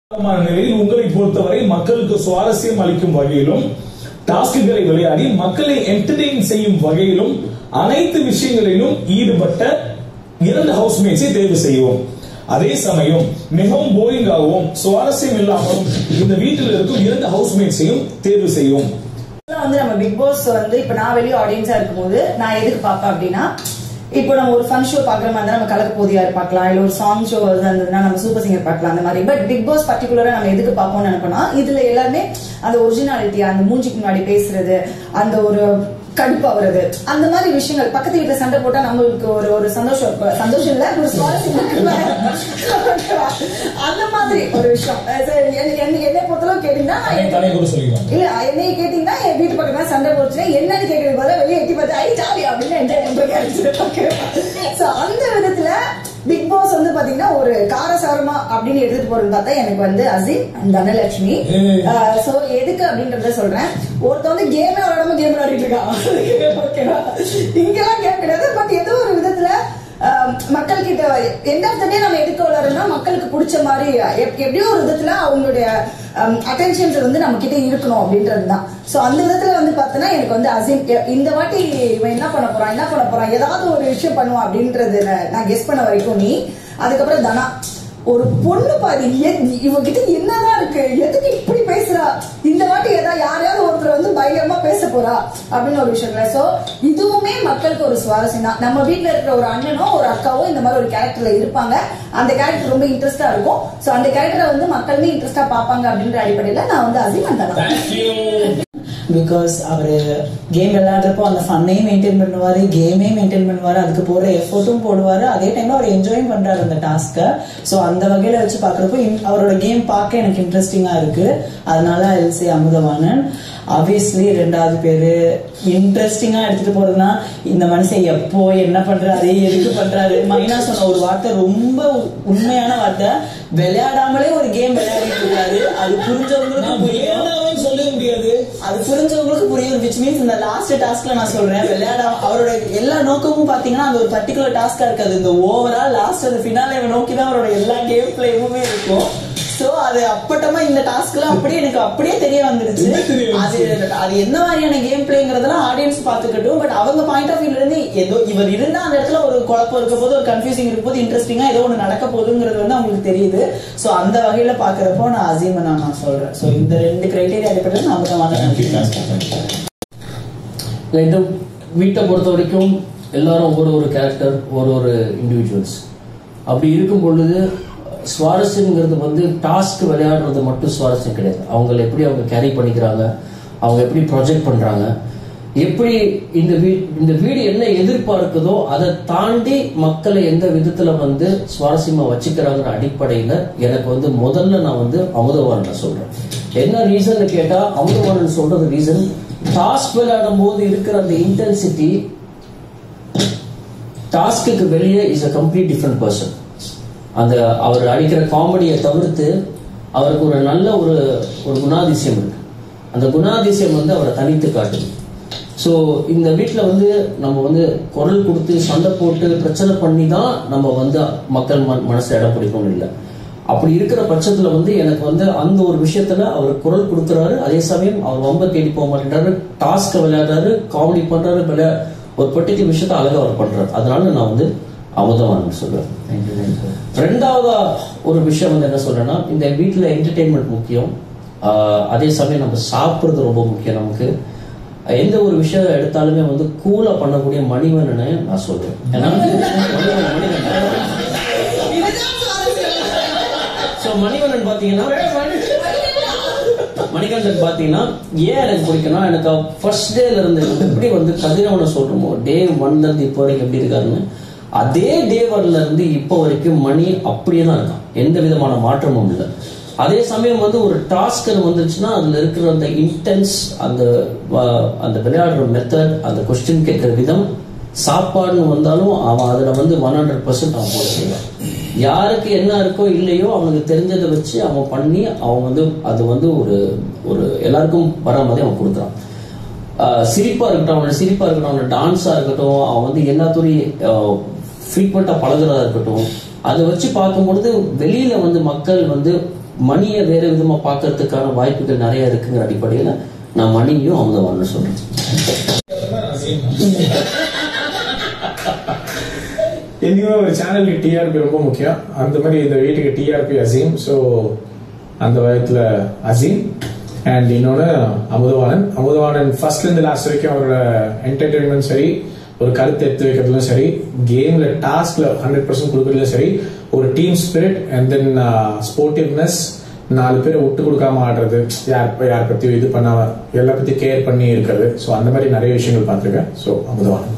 ஆரம்பமான நிலையில் உங்களை பொறுத்தவரை மக்களுக்கு சுவாரஸ்யம் அளிக்கும் வகையிலும் டாஸ்க்குகளை விளையாடி மக்களை என்டர்டெயின் செய்யும் வகையிலும் அனைத்து விஷயங்களிலும் ஈடுபட்ட இரண்டு ஹவுஸ்மேட்ஸை தேர்வு செய்வோம் அதே சமயம் மிகவும் போரிங்காகவும் சுவாரஸ்யம் இல்லாமலும் இந்த வீட்டில் இருக்கும் இரண்டு ஹவுஸ்மேட்ஸையும் தேர்வு செய்வோம் இதெல்லாம் வந்து நம்ம பிக் பாஸ் வந்து இப்ப நான் வெளியே ஆடியன்ஸா இருக்கும்போது நான் எதுக்கு பார்ப்பேன் அப்படின்னா இப்போ நம்ம ஒரு ஃபன் ஷோ பாக்குற மாதிரி இருந்தா நம்ம கலக்க போதியார் பார்க்கலாம் இல்ல ஒரு சாங் ஷோ இருந்ததுன்னா நம்ம சூப்பர் சிங்கர் பார்க்கலாம் அந்த மாதிரி பட் பிக் பாஸ் பர்டிகுலரா நம்ம எதுக்கு பார்ப்போம்னு நினைப்போம்னா இதுல எல்லாருமே அந்த ஒரிஜினாலிட்டி அந்த மூஞ்சிக்கு முன்னாடி பேசுறது அந்த ஒரு கடுப்பாகிறது அந்த மாதிரி விஷயங்கள் பக்கத்து வீட்டுல சண்டை போட்டா நம்மளுக்கு ஒரு ஒரு சந்தோஷம் இருக்கும். சந்தோஷம் இல்ல ஒரு சுவாரஸ்யம் இருக்குல்ல? அந்த மாதிரி ஒரு விஷயம் அஹ் சரி, என்ன- என்ன- என்னை பொறுத்தளவு கேட்டீங்கன்னா நான் தனி கூட சொல்லிக்கலாம் இல்ல என்னைய கேட்டீங்கன்னா என் வீட்டு பக்கத்துல சண்டை போச்சுன்னா என்னன்னு கேக்குறது பதிலா வெளியே எட்டி பார்த்து ஐ ஜாலி அப்படின்னு என்ஜாய் பண்றேன் சோ அந்த விதத்துல பிக் பாஸ் வந்து பாத்தீங்கன்னா ஒரு காரசாரமா அப்படின்னு எடுத்துட்டு போறது பார்த்தா எனக்கு வந்து அசிம் அண்ட் தனலட்சுமி ஏய். சோ எதுக்கு அப்படின்றத சொல்றேன் ஒருத்த வந்து கேமே விளையாடாம கேம் விளையாடிட்டு இருக்கான் ஓகேவா இங்கெல்லாம் கேம் கிடையாது பட் ஏதோ ஒரு விதத்துல ஆஹ், மக்கள் கிட்ட எண்ட் ஆஃப் த டே நம்ம எதுக்கு விளையாடுறோம்னா மக்களுக்கு பிடிச்ச மாதிரி எப்- எப்படியோ ஒரு விதத்துல அவங்களுடைய அட்டென்ஷன்ஸ் வந்து நம்ம கிட்ட இருக்கணும் அப்படின்றது தான் சோ அந்த விதத்துல வந்து பார்த்தோன்னா எனக்கு வந்து அசிம் எ- இந்த வாட்டி இவன் என்ன பண்ண போறான் என்ன பண்ண போறான் ஏதாவது ஒரு விஷயம் பண்ணுவான் அப்படின்றது நான் கெஸ் பண்ண வரைக்கும் நீ அதுக்கப்புறம் தனா ஒரு பொண்ணு பாரு எ- இவகிட்ட என்னதான் இருக்கு எதுக்கு இப்படி பேசுறா இந்த வாட்டி ஏதாவது யாரையாவது ஒருத்தர் வந்து பயங்கரமா பேச போறா அப்படின்னு ஒரு விஷயம் இல்ல சோ இதுவுமே மக்களுக்கு ஒரு சுவாரஸ்யம் தான் நம்ம வீட்ல இருக்கிற ஒரு அண்ணனோ ஒரு அக்காவோ இந்த மாதிரி ஒரு கேரக்டர்ல இருப்பாங்க அந்த கேரக்டர் ரொம்ப இன்ட்ரெஸ்டா இருக்கும் சோ அந்த கேரக்டரை வந்து மக்களுமே இன்ட்ரெஸ்டா பாப்பாங்க அப்படின்ற அடிப்படையில நான் வந்து அசிமன் தான் பிகாஸ் அவரு கேம் விளையாடுறப்போ அந்த ஃபன்னையும் மெயின்டைன் பண்ணுவாரு கேமே மெயின்டைன் பண்ணுவாரு அதுக்கு போற எஃபோர்ட்டும் போடுவாரு அதே டைம்ல அவர் என்ஜாயும் பண்றாரு அந்த டாஸ்க்கை ஸோ அந்த வகையில வச்சு பாக்குறப்போ in- அவரோட கேம் பார்க்க எனக்கு இன்ட்ரெஸ்டிங்கா இருக்கு அதனால எல்சி அமுதவாணன் ஆப்வியஸ்லி ரெண்டாவது பேரு இன்ட்ரெஸ்டிங்கா எடுத்துட்டு போறதுன்னா இந்த மனுஷன் எப்போ என்ன பண்றாரு எதுக்கு பண்றாரு மைனா சொன்ன ஒரு வார்த்தை ரொம்ப உ- உண்மையான வார்த்தை விளையாடாமலே ஒரு கேம் விளையாடிட்டு இருக்காரு அது புரிஞ்சவங்களுக்கு புரியும் சொல்ல முடியாது அது புரிஞ்சவங்களுக்கு புரியும் விச் மீன்ஸ் இந்த லாஸ்ட் டாஸ்க்ல நான் சொல்றேன் விளையாடாம அவரோட எல்லா நோக்கமும் பாத்தீங்கன்னா அந்த ஒரு பர்டிகுலர் டாஸ்கா இருக்காது இந்த ஓவரால் லாஸ்ட் அந்த ஃபினாலே நோக்கி தான் அவரோட எல்லா கேம் பிளேயுமே இருக்கும் சோ அது அப்பட்டமா இந்த டாஸ்க்ல அப்படியே எனக்கு அப்படியே தெரிய வந்துருச்சு என்ன தெரிய அது அது என்ன மாதிரியான கேம் பிளேங்கிறதெல்லாம் ஆடியன்ஸ் பாத்துக்கட்டும் பட் அவங்க பாயிண்ட் ஆஃப் வியூல இருந்து ஏதோ இவர் இருந்தா அந்த இடத்துல ஒரு குழப்பம் இருக்க போது ஒரு கன்ஃபியூசிங் இருக்க போது இன்ட்ரெஸ்டிங்கா ஏதோ ஒண்ணு நடக்க போகுதுங்கிறது வந்து அவங்களுக்கு தெரியுது சோ அந்த வகையில பாக்குறப்போ நான் அசீமை நான் நான் சொல்றேன் சோ இந்த ரெண்டு கிரைட்டீரியா அடிப்படையில் நான் தான் இந்த வீட்டை பொறுத்த வரைக்கும் எல்லாரும் ஒவ்வொரு ஒரு கேரக்டர் ஒரு ஒரு இண்டிவிஜுவல்ஸ் அப்படி இருக்கும் பொழுது சுவாரஸ்யம்ங்கிறது வந்து டாஸ்க் விளையாடுறது மட்டும் சுவாரஸ்யம் கிடையாது அவங்கள எப்படி அவங்க கேரி பண்ணிக்கிறாங்க அவங்க எப்படி ப்ரொஜெக்ட் பண்றாங்க எப்படி இந்த வீ இந்த வீடு என்ன எதிர்பார்க்குதோ அதை தாண்டி மக்களை எந்த விதத்துல வந்து சுவாரஸ்யமா வச்சுக்கிறாங்கிற அடிப்படையில எனக்கு வந்து முதல்ல நான் வந்து அமுதவாரன் சொல்றேன் என்ன ரீசன் கேட்டா அமுதவாரன் சொல்றது ரீசன் டாஸ்க் விளையாடும் போது இருக்கிற அந்த இன்டென்சிட்டி டாஸ்க்கு வெளியே is a complete different person அந்த அவர் அடிக்கிற காமெடியை தவிர்த்து அவருக்கு ஒரு நல்ல ஒரு ஒரு குணாதிசயம் இருக்கு அந்த குணாதிசயம் வந்து அவரை தனித்து காட்டுது ஸோ இந்த வீட்டில் வந்து நம்ம வந்து குரல் கொடுத்து சண்டை போட்டு பிரச்சனை பண்ணி தான் நம்ம வந்து மக்கள் மன மனசை இடம் பிடிக்கணும் இல்லை அப்படி இருக்கிற பட்சத்துல வந்து எனக்கு வந்து அந்த ஒரு விஷயத்துல அவர் குரல் கொடுக்குறாரு அதே சமயம் அவர் ரொம்ப தேடி போக மாட்டேன்றாரு டாஸ்க் விளையாடுறாரு காமெடி பண்றாரு விளையா ஒரு பர்டிகுலர் விஷயத்த அழகா அவர் பண்றாரு அதனால நான் வந்து அமுதவான் சொல்றேன் ரெண்டாவதா ஒரு விஷயம் வந்து என்ன சொல்றேன்னா இந்த வீட்டுல என்டர்டெயின்மெண்ட் முக்கியம் ஆஹ் அதே சமயம் நம்ம சாப்பிடுறது ரொம்ப முக்கியம் நமக்கு எந்த ஒரு விஷயம் எடுத்தாலுமே வந்து கூலா பண்ணக்கூடிய மணிவண்ணனை நான் சொல்றேன் ஏன்னா மணிவண்ணன் மணிவண்ணன் சோ மணிவண்ணன் பாத்தீங்கன்னா மணிகண்டன் பாத்தீங்கன்னா ஏன் எனக்கு பிடிக்கும்னா எனக்கு ஃபர்ஸ்ட் டேல இருந்து எப்படி வந்து கதிரவனை சொல்றோமோ டே ஒன்ல இருந்து இப்போ வரைக்கும் எப்படி இருக்காருன்னு அதே டே ஒன்ல இருந்து இப்போ வரைக்கும் மணி அப்படியே தான் இருக்கான் எந்த விதமான மாற்றமும் இல்லை அதே சமயம் வந்து ஒரு டாஸ்க் வந்துருச்சுன்னா அதுல இருக்கிற அந்த இன்டென்ஸ் அந்த வ- அந்த விளையாடுற மெத்தட் அந்த கொஸ்டின் கேட்கிற விதம் சாப்பாடுன்னு வந்தாலும் அவன் அதுல வந்து ஒன் ஹண்ட்ரட் பர்சன்ட் அவன் போட செய்வான் யாருக்கு என்ன இருக்கோ இல்லையோ அவனுக்கு தெரிஞ்சதை வச்சு அவன் பண்ணி அவன் வந்து அது வந்து ஒரு ஒரு எல்லாருக்கும் வர மாதிரி அவன் கொடுக்குறான் ஆஹ் சிரிப்பா இருக்கட்டும் அவனோட சிரிப்பா இருக்கட்டும் அவனோட டான்ஸா இருக்கட்டும் அவன் வந்து எல்லாத்துறையும் ஃப்ரீக்வெண்டா பழகுறதா இருக்கட்டும் அதை வச்சு பார்க்கும்பொழுது வெளியில வந்து மக்கள் வந்து மணியை வேற விதமா பார்க்கறதுக்கான வாய்ப்புகள் நிறைய இருக்குங்கிற அடிப்படையில நான் மணியும் அமுதவான்னு சொல்றேன் என்னைக்குமே ஒரு சேனலுக்கு டிஆர்பி ரொம்ப முக்கியம் அந்த மாதிரி இந்த வீட்டுக்கு டிஆர்பி அசீம் ஸோ அந்த வயத்துல அசீம் அண்ட் இன்னொன்று அமுதவாணன் அமுதவாணன் ஃபர்ஸ்ட்ல இருந்து லாஸ்ட் வரைக்கும் அவரோட என்டர்டைன்மெண்ட் சரி ஒரு கருத்து எடுத்து வைக்கிறதுலும் சரி கேம்ல டாஸ்க்ல ஹண்ட்ரட் பர்சன்ட் கொடுக்கறதுலும் சரி ஒரு team spirit and then sportiveness நாலு பேரை விட்டு கொடுக்காம ஆடுறது யார் யார் பத்தியும் இது பண்ணாம எல்லா பத்தியும் கேர் பண்ணி இருக்கிறது ஸோ அந்த மாதிரி நிறைய விஷயங்கள் பார்த்துருக்கேன் ஸோ அமுதவாணன்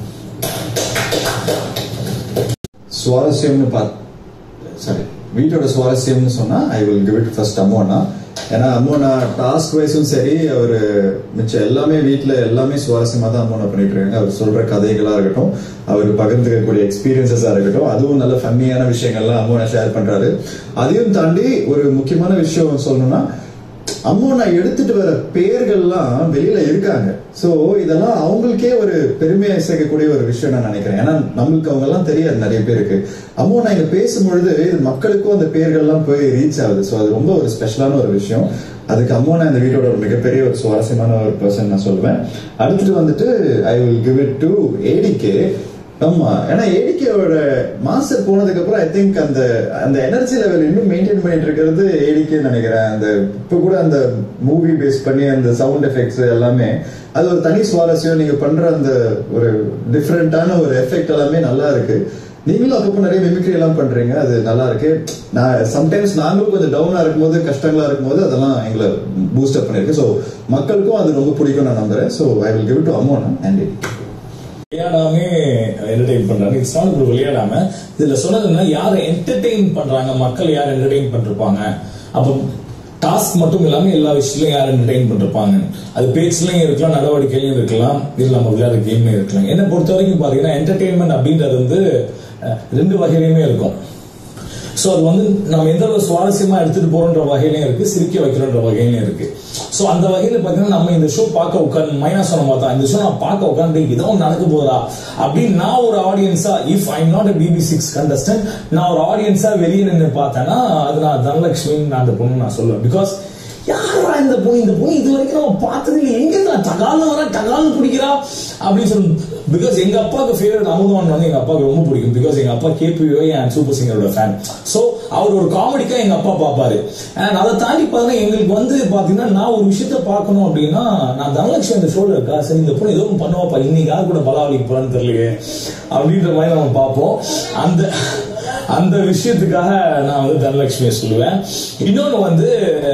சுவாரஸ்யம்னு பாத் சாரி வீட்டோட சுவாரஸ்யம்னு சொன்னா I will give it first அம்மோனா ஏன்னா அம்மோனா டாஸ்க் வைஸும் சரி அவர் மிச்சம் எல்லாமே வீட்ல எல்லாமே சுவாரஸ்யமா தான் அம்மோனா பண்ணிட்டு இருக்காங்க அவர் சொல்ற கதைகளா இருக்கட்டும் அவர் பகிர்ந்துக்கக்கூடிய எக்ஸ்பீரியன்சஸா இருக்கட்டும் அதுவும் நல்ல ஃபன்னியான விஷயங்கள்லாம் அம்மோனா ஷேர் பண்றாரு அதையும் தாண்டி ஒரு முக்கியமான விஷயம் சொல்லணும்னா அம்மோனா எடுத்துட்டு வர பேர்கள்லாம் வெளியில இருக்காங்க சோ இதெல்லாம் அவங்களுக்கே ஒரு பெருமையை சேர்க்கக்கூடிய ஒரு விஷயம் நான் நினைக்கிறேன் ஏன்னா நம்மளுக்கு அவங்க எல்லாம் தெரியாது நிறைய பேருக்கு அம்மோனா இங்க பேசும்பொழுது இது மக்களுக்கும் அந்த பேர்கள்லாம் போய் ரீச் ஆகுது சோ அது ரொம்ப ஒரு ஸ்பெஷலான ஒரு விஷயம் அதுக்கு அம்மோனா இந்த வீட்டோட ஒரு மிகப்பெரிய ஒரு சுவாரஸ்யமான ஒரு பர்சன் நான் சொல்லுவேன் அடுத்துட்டு வந்துட்டு I will give it to ADK ஆமா ஏன்னா ஏடிகேவோட மாஸ்டர் போனதுக்கு அப்புறம் ஐ திங்க் அந்த அந்த எனர்ஜி லெவல் இன்னும் மெயின்டைன் பண்ணிட்டு இருக்கிறது ஏடிகே நினைக்கிறேன் அந்த இப்ப கூட அந்த மூவி பேஸ் பண்ணி அந்த சவுண்ட் எஃபெக்ட்ஸ் எல்லாமே அது ஒரு தனி சுவாரஸ்யம் நீங்க பண்ற அந்த ஒரு டிஃப்ரெண்டான ஒரு எஃபெக்ட் எல்லாமே நல்லா இருக்கு நீங்களும் அப்பப்போ நிறைய மிமிக்ரி எல்லாம் பண்றீங்க அது நல்லா இருக்கு நான் சம்டைம்ஸ் நாங்களும் கொஞ்சம் டவுனா இருக்கும்போது கஷ்டங்களா இருக்கும்போது அதெல்லாம் எங்களை பூஸ்ட் அப் பண்ணிருக்கு ஸோ மக்களுக்கும் அது ரொம்ப பிடிக்கும் நான் நம்புறேன் so I will give to amount and விளையாடாமே என்டர்டெயின் பண்றாங்க இட்ஸ் நாட் ஒரு விளையாடாம இதுல சொன்னதுன்னா யாரை என்டர்டெயின் பண்றாங்க மக்கள் யார் என்டர்டெயின் பண்ணிருப்பாங்க அப்போ டாஸ்க் மட்டும் இல்லாம எல்லா விஷயத்திலும் யார் என்டர்டெயின் பண்ணிருப்பாங்க அது பேச்சுலயும் இருக்கலாம் நடவடிக்கையிலும் இருக்கலாம் இது நம்ம விளையாட கேம்லயும் இருக்கலாம் என்ன பொறுத்த வரைக்கும் பாத்தீங்கன்னா என்டர்டெயின்மெண்ட் அப்படின்றது வந்து அஹ், ரெண்டு வகையிலுமே இருக்கும் சோ அது வந்து நம்ம எந்த அளவு சுவாரஸ்யமா எடுத்துட்டு போறோன்ற வகையிலயும் இருக்கு சிரிக்க வைக்கிறோன்ற வகையிலயும் இருக்கு சோ அந்த வகையில பாத்தீங்கன்னா நம்ம இந்த ஷோ பார்க்க உட்காந்து மைனா சொன்ன பார்த்தா இந்த ஷோ நான் பார்க்க உட்காந்து ஏதோ ஒண்ணு நடக்க போதா அப்படின்னு நான் ஒரு ஆடியன்ஸா if I not BB six contestant நான் ஒரு ஆடியன்ஸா வெளியே நின்று பார்த்தேன்னா அது நான் தனலட்சுமி நான் அந்த பொண்ணு நான் சொல்லுவேன் பிகாஸ் யாரா இந்த பொண்ணு இந்த பொண்ணு இது வரைக்கும் நம்ம பார்த்தது இல்லை எங்க இருந்து நான் தகால்னு வர தகால்னு பிடிக்கிறா அப்படின்னு சொல்லி பிகாஸ் எங்க அப்பாவுக்கு ஃபேவரட் அமுதவான் வந்து எங்க அப்பாவுக்கு ரொம்ப பிடிக்கும் பிகாஸ் எங்க அப்பா கேபிஓ அண்ட் சூப்பர் சிங்கரோட ஃபேன் சோ அவர் ஒரு காமெடிக்கா எங்க அப்பா பார்ப்பாரு அண்ட் அதை தாண்டி பாத்தீங்கன்னா எங்களுக்கு வந்து பாத்தீங்கன்னா நான் ஒரு விஷயத்த பார்க்கணும் அப்படின்னா நான் தனலட்சுமி இந்த ஷோல இருக்கா சரி இந்த பொண்ணு ஏதோ ஒன்று பண்ணுவாப்பா இன்னைக்கு யார் கூட பலாவலிக்கு போறான்னு தெரியலையே அப்படின்ற மாதிரி நம்ம பார்ப்போம் அந்த அந்த விஷயத்துக்காக நான் வந்து தனலட்சுமியை சொல்லுவேன் இன்னொன்னு வந்து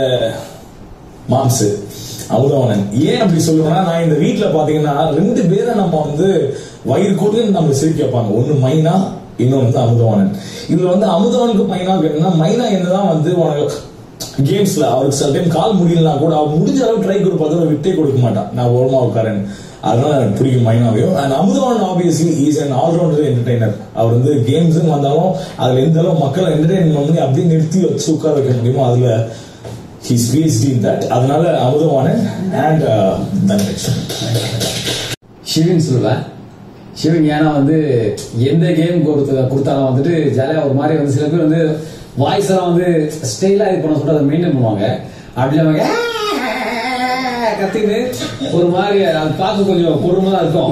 மாம்சு அமுதவனன் ஏன் அப்படி சொல்லுவேன்னா நான் இந்த வீட்ல பாத்தீங்கன்னா ரெண்டு பேரை நம்ம வந்து வயிறு கூட்டு நம்ம சிரிக்க வைப்பாங்க ஒண்ணு மைனா இன்னொன்னு வந்து அமுதவானன் இதுல வந்து அமுதவனுக்கு மைனாவுக்கு என்னன்னா மைனா என்னதான் வந்து உனக்கு கேம்ஸ்ல அவருக்கு சில டைம் கால் முடியலனா கூட அவர் முடிஞ்ச அளவு ட்ரை கொடுப்பாரு விட்டே கொடுக்க மாட்டான் நான் ஓரமா உட்காரன் அதனால எனக்கு பிடிக்கும் மைனாவையும் and Amudhavan obviously is an all-rounder entertainer அவர் வந்து கேம்ஸ் வந்தாலும் அதுல எந்த அளவு மக்களை என்டர்டைன் பண்ணி அப்படியே நிறுத்தி வச்சு உட்கார வைக்க முடியுமோ அதுல ஹீஸ் பிஎஸ்டி இன் தட் அதனால அமுதவானன் அண்ட் தனலட்சுமி ஷிவின் சொல்லுவேன் ஷிவின் ஏன்னா வந்து எந்த கேம் கொடுத்த கொடுத்தாலும் வந்துட்டு ஜாலியா ஒரு மாதிரி வந்து சில பேர் வந்து வாய்ஸ் எல்லாம் வந்து ஸ்டைலா இது பண்ண சொல்லிட்டு அதை மெயின்டைன் பண்ணுவாங்க அப்படி இல்லாம கத்தின்னு ஒரு மாதிரி அது பார்க்க கொஞ்சம் பொறுமை தான் இருக்கும்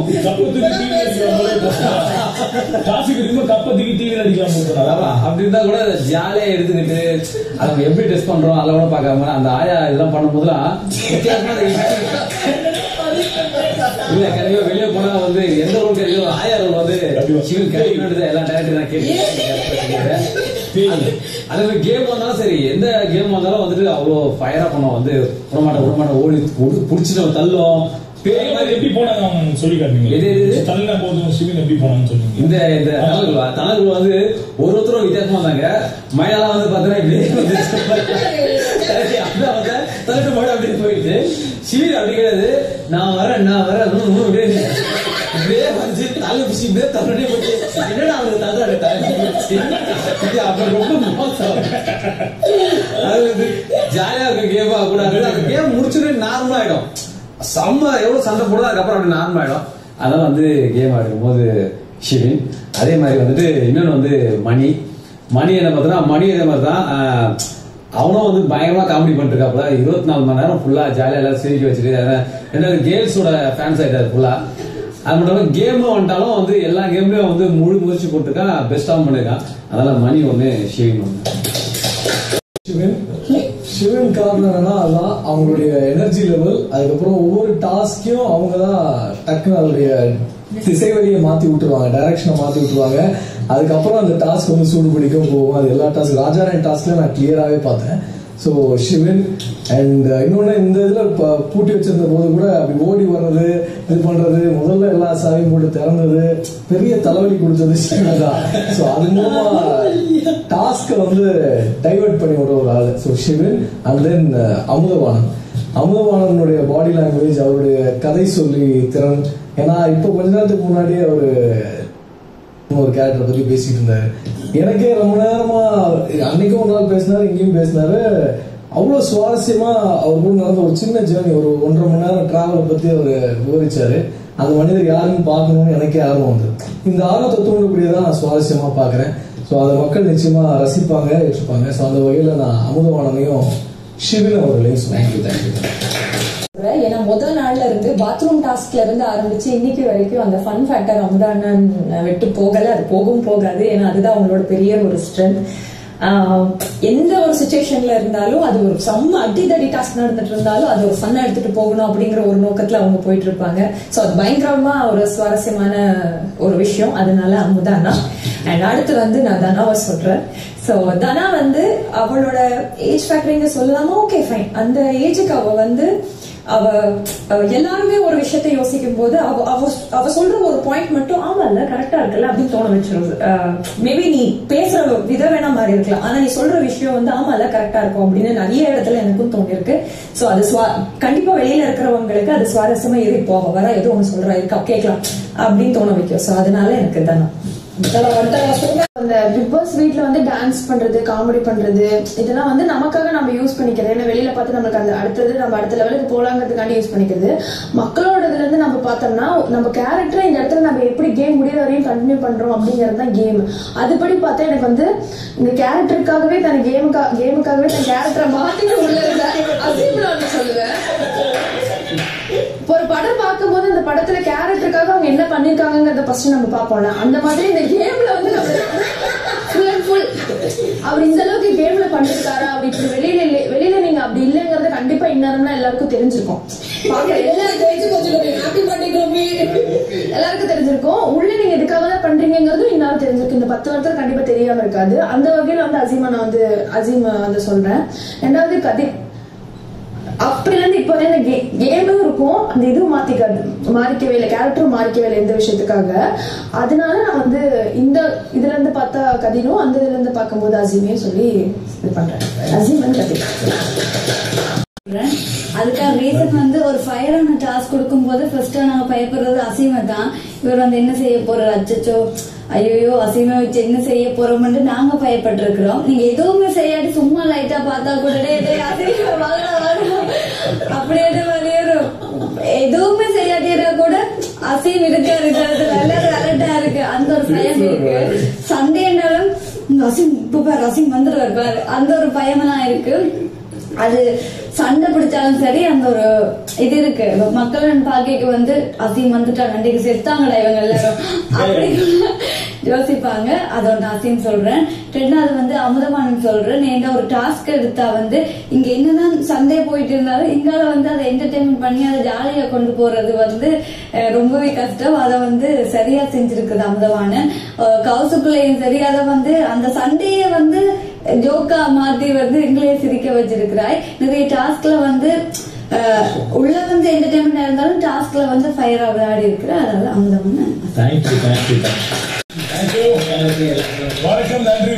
காஃபிக்கு திரும்ப கப்ப தூக்கி டிவியில் அடிக்கலாம் அதான் அப்படி இருந்தா கூட அதை ஜாலியா எடுத்துக்கிட்டு அதை நம்ம எப்படி டெஸ்ட் பண்றோம் அதெல்லாம் கூட பார்க்காம அந்த ஆயா இதெல்லாம் பண்ணும்போதுலாம் வித்தியாசமா இல்ல கண்டிப்பா வெளியே போனா வந்து எந்த ரோல் கிடைக்கும் ஆயா ரோல் வந்து சிவன் கிடைக்கணும் எல்லா டேரக்டர் நான் கேட்டு அதே மாதிரி கேம் வந்தாலும் சரி எந்த கேம் வந்தாலும் வந்துட்டு அவ்வளோ ஃபயரா பண்ணுவோம் வந்து விடமாட்ட விடமாட்ட ஓடி புடிச்சிட்டு தள்ளும் பேய் மாதிரி எப்படி போனாங்க அவங்க சொல்லி காட்டுங்க எது, எது? தள்ள போதும் சிவன் எப்படி போனான்னு சொன்னீங்க இந்த இந்த தனகுருவா தனகுரு வந்து ஒரு ஒருத்தரும் வித்தியாசமா இருந்தாங்க மழையெல்லாம் வந்து பாத்தீங்கன்னா இப்படி வந்து அப்படியே வந்து தள்ளிட்டு மழை அப்படியே போயிடுச்சு சிவீர் அப்படி கிடையாது நான் வரேன் நான் வரேன் இன்னும் இன்னும் அப்படியே இப்படியே வந்து தலை பிடிச்சி இப்படியே தள்ளிட்டே போச்சு என்னடா அவங்க தள்ளாடு தலை அப்புறம் ரொம்ப மோசம் அது வந்து ஜாலியா இருக்க கேமா கூடாது அந்த கேம் முடிச்சுட்டு நார்மலா ஆயிடும் செம்ம எவ்வளவு சண்டை போடுதோ அதுக்கப்புறம் அப்படி நார்மல் ஆயிடும் அதனால வந்து கேம் ஆடிடும் போது ஷிவின் அதே மாதிரி வந்துட்டு இன்னொன்று வந்து மணி மணி என்ன பார்த்தோன்னா மணி இதே மாதிரி தான் ஆஹ், அவனும் வந்து பயங்கரமா காமெடி பண்ணிருக்காப்புல இருபத்தி நாலு மணி நேரம் ஃபுல்லா ஜாலியா எல்லாரும் சிரிக்க வச்சுட்டு அதான் ரெண்டாவது கேர்ள்ஸோட ஃபேன்ஸ் ஆயிட்டாரு ஃபுல்லா அது மட்டும் இல்லாம கேமும் வந்துட்டாலும் வந்து எல்லா கேம்லயும் வந்து முழு முயற்சி போட்டிருக்கான் பெஸ்டாகவும் பண்ணிருக்கான் அதனால மணி ஒண்ணு ஷிவின் ஒண்ணு சிவன் சிவன் காரணம் என்னன்னா அதான் அவங்களுடைய எனர்ஜி லெவல் அதுக்கப்புறம் ஒவ்வொரு டாஸ்கையும் அவங்க தான் டக்குன்னு அதோடைய திசை வழியை மாத்தி விட்டுருவாங்க டைரக்ஷனை மாத்தி விட்டுருவாங்க அதுக்கப்புறம் அந்த டாஸ்க் வந்து சூடு பிடிக்கும் போகும் அது எல்லா டாஸ்க் ராஜாராணி டாஸ்க்ல நான் கிளியராகவே பார்த்தேன் ஸோ சிவன் அண்ட் இன்னொன்று இந்த இதில் இப்போ பூட்டி வச்சிருந்த போது கூட அப்படி ஓடி வர்றது இது பண்றது முதல்ல எல்லா சாவியும் போட்டு திறந்தது பெரிய தலைவலி கொடுத்தது சிவன் தான் ஸோ அது மூலமா டாஸ்க்கை வந்து டைவர்ட் பண்ணி விட ஒரு ஆள் so Sivan and then Amuthavanan அமுதவாணனுடைய பாடி லாங்குவேஜ் அவருடைய கதை சொல்லி திறன் ஏன்னா இப்போ கொஞ்ச நேரத்துக்கு முன்னாடி அவரு ஒரு கேரக்டரை பத்தி பேசிட்டு இருந்தாரு எனக்கே ரொம்ப நேரமா அன்னைக்கும் ஒரு நாள் பேசினாரு இங்கேயும் பேசினாரு அவ்வளவு சுவாரஸ்யமா அவர் கூட நடந்த ஒரு சின்ன ஜேர்னி ஒரு ஒன்றரை மணி நேரம் டிராவலை பத்தி அவர் விவரிச்சாரு அந்த மனிதர் யாருன்னு பார்க்கணும்னு எனக்கே ஆர்வம் வந்து இந்த ஆர்வத்தை தூண்டக்கூடியதான் நான் சுவாரஸ்யமா பாக்குறேன் ஸோ அதை மக்கள் நிச்சயமா ரசிப்பாங்க ஏற்றுப்பாங்க ஸோ அந்த வகையில நான் அமுதவாணனையும் சிவன் அவர்களையும் தேங்க்யூ தேங்க்யூ சொல்றேன். ஏன்னா முதல் நாள்ல இருந்து பாத்ரூம் டாஸ்க்ல இருந்து ஆரம்பிச்சு இன்னைக்கு வரைக்கும் அந்த ஃபன் ஃபேக்டர் அமுதானன் விட்டு போகல அது போகவும் போகாது ஏன்னா அதுதான் அவங்களோட பெரிய ஒரு ஸ்ட்ரென்த் எந்த ஒரு சுச்சுவேஷன்ல இருந்தாலும் அது ஒரு செம்ம அடிதடி டாஸ்க் நடந்துட்டு இருந்தாலும் அது ஒரு ஃபன் எடுத்துட்டு போகணும் அப்படிங்கிற ஒரு நோக்கத்துல அவங்க போயிட்டு இருப்பாங்க சோ அது பயங்கரமா ஒரு சுவாரஸ்யமான ஒரு விஷயம் அதனால அமுதானா அண்ட் அடுத்து வந்து நான் தனாவை சொல்றேன் சோ தனா வந்து அவளோட ஏஜ் ஃபேக்டரிங்க சொல்லலாமா ஓகே ஃபைன் அந்த ஏஜுக்கு அவ வந்து அவ அவ எல்லாருமே ஒரு விஷயத்தை யோசிக்கும் போது அவ அவ அவ சொல்ற ஒரு பாயிண்ட் மட்டும் ஆமால்ல கரெக்டா இருக்குல்ல அப்படின்னு தோண வச்சிருது மேபி நீ பேசுற விதம் வேணா மாறி இருக்கலாம் ஆனா நீ சொல்ற விஷயம் வந்து ஆமால்ல கரெக்டா இருக்கும் அப்படின்னு நிறைய இடத்துல எனக்கும் தோணிருக்கு சோ அது சுவா கண்டிப்பா வெளியில இருக்கிறவங்களுக்கு அது சுவாரஸ்யமா இரு இப்போ அவ வர ஏதோ ஒண்ணு சொல்றா இருக்கா கேட்கலாம் அப்படின்னு தோண வைக்கும் சோ அதனால எனக்கு தானே அந்த பிக் பாஸ் வீட்ல வந்து டான்ஸ் பண்றது காமெடி பண்றது இதெல்லாம் வந்து நமக்காக நம்ம யூஸ் பண்ணிக்கிறது ஏன்னா வெளியில பார்த்து நம்மளுக்கு அந்த அடுத்தது நம்ம அடுத்த லெவலுக்கு போலாங்கிறதுக்காண்டி யூஸ் பண்ணிக்கிறது மக்களோட இதுல இருந்து நம்ம பார்த்தோம்னா நம்ம கேரக்டர் இந்த இடத்துல நம்ம எப்படி கேம் முடியிற வரையும் கண்டினியூ பண்றோம் அப்படிங்கிறது தான் கேம் அதுபடி பார்த்தா எனக்கு வந்து இந்த கேரக்டருக்காகவே தன் கேமுக்கா கேமுக்காகவே தன் கேரக்டரை மாத்திட்டு உள்ள இருந்த அசீம் நான் சொல்லுவேன் இப்போ ஒரு படம் பார்க்கும்போது அந்த படத்துல கேரக்டருக்காக அவங்க என்ன பண்ணிருக்காங்கிறத ஃபர்ஸ்ட் நம்ம பார்ப்போம்ல அந்த மாதிரி இந்த கேம்ல வந்து நம்ம ஃபுல் அண்ட் ஃபுல் அவர் இந்த அளவுக்கு கேம்ல பண்ணிருக்காரா அப்படி இப்படி வெளியில இல்ல- வெளியில நீங்க அப்படி இல்லைங்கிறது கண்டிப்பா இந்நேரம்னா எல்லாருக்கும் தெரிஞ்சிருக்கும் பார்க்க எல்லாருக்கும் எல்லாருக்கும் தெரிஞ்சிருக்கும் உள்ள நீங்க எதுக்காக தான் பண்றீங்கிறதும் இந்நேரம் தெரிஞ்சிருக்கும் இந்த பத்து வருஷத்துல கண்டிப்பா தெரியாம இருக்காது அந்த வகையில வந்து அசீமா நான் வந்து அசீம் வந்து சொல்றேன் ரெண்டாவது கதி அப்படில இருந்து இப்போ வரையும் இந்த கேமும் இருக்கும் அந்த இதுவும் மாத்திக்காது மாறிக்கவே இல்லை கேரக்டரும் மாறிக்கவே இல்லை எந்த விஷயத்துக்காக அதனால நான் வந்து இந்த இதுல இருந்து பார்த்தா கதிரும் அந்த இதுல இருந்து பார்க்கும்போது அசீமையும் சொல்லி இது பண்றேன் அசீம் வந்து கதிர் சொல்றேன். அதுக்கான ரீசன் வந்து ஒரு ஃபயரான டாஸ்க் கொடுக்கும்போது ஃபர்ஸ்ட் நாங்க பயப்படுறது அசீமை தான் இவர் வந்து என்ன செய்ய போறாரு அச்சச்சோ ஐயோ அசீமை வச்சு என்ன செய்ய போறோம்னு நாங்க பயப்பட்டு இருக்கிறோம் நீங்க எதுவுமே செய்யாட்டி சும்மா லைட்டா பார்த்தா கூட டேய், டேய், அசீமை வாடா, வாடா. அப்படியே வெளியேறும் எதுவுமே செய்யாட்டினா கூட அசீம் இருக்கா இருக்கிறது நல்ல அலர்ட்டா இருக்கு அந்த ஒரு பயம் இருக்கு சண்டேனாலும் அசீம் இப்ப பாரு அசீம் வந்துருவாரு பாரு அந்த ஒரு பயமெல்லாம் இருக்கு அது சண்டை பிடிச்சாலும் சரி அந்த ஒரு இது இருக்கு இப்ப மக்கள் பாக்கைக்கு வந்து அசீம் வந்துட்டாங்க அன்றைக்கு செத்தாங்கடா இவங்க எல்லாரும் அப்படி யோசிப்பாங்க அதை ஒன்று அசீம் சொல்றேன் ரெண்டாவது வந்து அமுதமானன் சொல்றேன் ஏன்னா ஒரு டாஸ்க் எடுத்தா வந்து இங்க என்னதான் சண்டே போயிட்டு இருந்தாலும் இங்கால வந்து அதை என்டர்டைன்மெண்ட் பண்ணி அதை ஜாலியா கொண்டு போறது வந்து அஹ், ரொம்பவே கஷ்டம் அதை வந்து சரியா செஞ்சிருக்குது அமுதவானன் அஹ், கௌசுக்குள்ளையும் சரி அதை வந்து அந்த சண்டையை வந்து ஜோக்கா மாத்தி வந்து எங்களையே சிரிக்க வச்சிருக்கிறாய் நிறைய டாஸ்க்ல வந்து அஹ், உள்ள வந்து என்டர்டைன்மெண்ட் இருந்தாலும் டாஸ்க்ல வந்து ஃபயரா விளையாடி இருக்கிற அதனால அமுதமான தேங்க்யூ தேங்க்யூ தேங்க்யூ வணக்கம் நன்றி